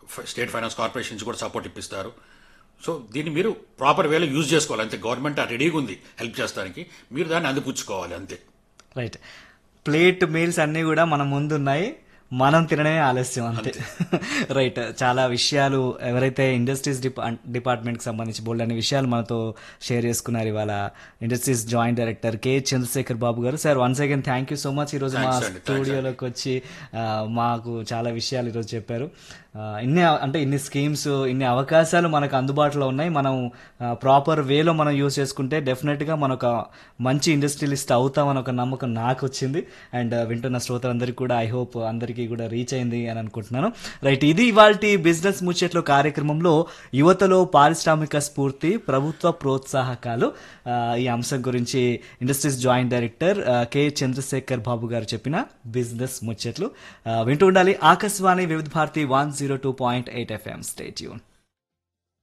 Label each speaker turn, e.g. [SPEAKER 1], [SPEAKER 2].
[SPEAKER 1] state finance corporation నుంచి కూడా support ఇప్పిస్తారు so దీన్ని మీరు ప్రాపర్ వేలో యూజ్ చేసుకోవాలి అంతే గవర్నమెంట్ రెడీగా ఉంది హెల్ప్ చేస్తానికి మీరు దాన్ని అందిపుచ్చుకోవాలి అంతే
[SPEAKER 2] రైట్ ప్లేట్ మీల్స్ అన్నీ కూడా మన ముందు ఉన్నాయి మనం తినడమే ఆలస్యం అంతే రైట్ చాలా విషయాలు ఎవరైతే ఇండస్ట్రీస్ డిపా డిపార్ట్మెంట్కి సంబంధించి బోల్డ్ అనే విషయాలు మనతో షేర్ చేసుకున్నారు ఇవాళ industries joint director K Chandrashekhar Babu garu sir once again thank you so much ఈరోజు మా
[SPEAKER 1] Thanks అండి, thanks
[SPEAKER 2] స్టూడియోలోకి వచ్చి ఆ, మాకు చాలా విషయాలు ఈరోజు చెప్పారు ఆ, ఇన్ని అంటే ఇన్ని స్కీమ్స్ ఇన్ని అవకాశాలు మనకు అందుబాటులో ఉన్నాయి మనం ప్రాపర్ వేలో మనం యూజ్ చేసుకుంటే డెఫినెట్గా మనం ఒక మంచి ఇండస్ట్రియలిస్ట్ అవుతామని ఒక నమ్మకం నాకు వచ్చింది అండ్ వింటున్న శ్రోతలందరికీ కూడా ఐ హోప్ అందరికీ కూడా రీచ్ అయింది అని అనుకుంటున్నాను రైట్ ఇది ఇవాళ బిజినెస్ ముచ్చట్లు కార్యక్రమంలో యువతలో పారిశ్రామిక స్ఫూర్తి ప్రభుత్వ ప్రోత్సాహకాలు ఆ, ఈ అంశం గురించి ఇండస్ట్రీస్ జాయింట్ డైరెక్టర్ ఆ, కె చంద్రశేఖర్ బాబు గారు చెప్పిన బిజినెస్ ముచ్చట్లు ఆ, వింటూ ఉండాలి Akashvani Vividh Bharati one zero two point eight FM state యూన్